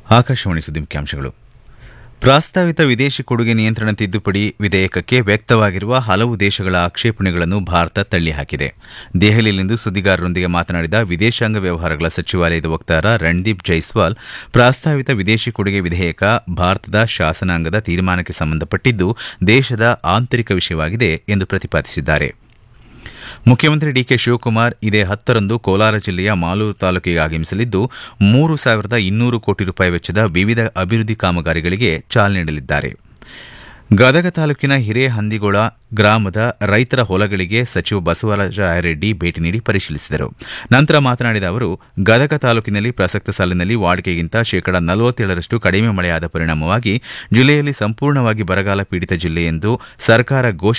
ಆಕಾಶವಾಣಿ ಸುದ್ದಿ ಮುಖ್ಯಾಂಶಗಳು ಪ್ರಸ್ತಾವಿತ ವಿದೇಶಿ ಕೊಡುಗೆ ನಿಯಂತ್ರಣ ತಿದ್ದುಪಡಿ ವಿಧೇಯಕಕ್ಕೆ ವ್ಯಕ್ತವಾಗಿರುವ ಹಲವು ದೇಶಗಳ ಆಕ್ಷೇಪಣೆಗಳನ್ನು ಭಾರತ ತಳ್ಳಿಹಾಕಿದೆ ದೆಹಲಿಯಲ್ಲಿಂದು ಸುದ್ದಿಗಾರರೊಂದಿಗೆ ಮಾತನಾಡಿದ ವಿದೇಶಾಂಗ ವ್ಯವಹಾರಗಳ ಸಚಿವಾಲಯದ ವಕ್ತಾರ ರಣದೀಪ್ ಜೈಸ್ವಾಲ್ ಪ್ರಸ್ತಾವಿತ ವಿದೇಶಿ ಕೊಡುಗೆ ವಿಧೇಯಕ ಭಾರತದ ಶಾಸನಾಂಗದ ತೀರ್ಮಾನಕ್ಕೆ ಸಂಬಂಧಪಟ್ಟಿದ್ದು ದೇಶದ ಆಂತರಿಕ ವಿಷಯವಾಗಿದೆ ಎಂದು ಪ್ರತಿಪಾದಿಸಿದ್ದಾರೆ ಮುಖ್ಯಮಂತ್ರಿ ಡಿಕೆ ಶಿವಕುಮಾರ್ ಇದೇ ಹತ್ತರಂದು ಕೋಲಾರ ಜಿಲ್ಲೆಯ ಮಾಲೂರು ತಾಲೂಕಿಗೆ ಆಗಮಿಸಲಿದ್ದು ಮೂರು ಸಾವಿರದ ಇನ್ನೂರು ಕೋಟಿ ರೂಪಾಯಿ ವೆಚ್ಚದ ವಿವಿಧ ಅಭಿವೃದ್ಧಿ ಕಾಮಗಾರಿಗಳಿಗೆ ಚಾಲನೆ ನೀಡಲಿದ್ದಾರೆ ಗದಗ ತಾಲೂಕಿನ ಹಿರೇಹಂದಿಗೋಳ ಗ್ರಾಮದ ರೈತರ ಹೊಲಗಳಿಗೆ ಸಚಿವ ಬಸವರಾಜ ರಾಯರೆಡ್ಡಿ ಭೇಟಿ ನೀಡಿ ಪರಿಶೀಲಿಸಿದರು ನಂತರ ಮಾತನಾಡಿದ ಅವರು ಗದಗ ತಾಲೂಕಿನಲ್ಲಿ ಪ್ರಸಕ್ತ ಸಾಲಿನಲ್ಲಿ ವಾಡಿಕೆಗಿಂತ ಶೇಕಡಾ ನಲವತ್ತೇಳರಷ್ಟು ಕಡಿಮೆ ಮಳೆಯಾದ ಪರಿಣಾಮವಾಗಿ ಜಿಲ್ಲೆಯಲ್ಲಿ ಸಂಪೂರ್ಣವಾಗಿ ಬರಗಾಲ ಪೀಡಿತ ಜಿಲ್ಲೆ ಎಂದು ಸರ್ಕಾರ ಘೋಷಣೆ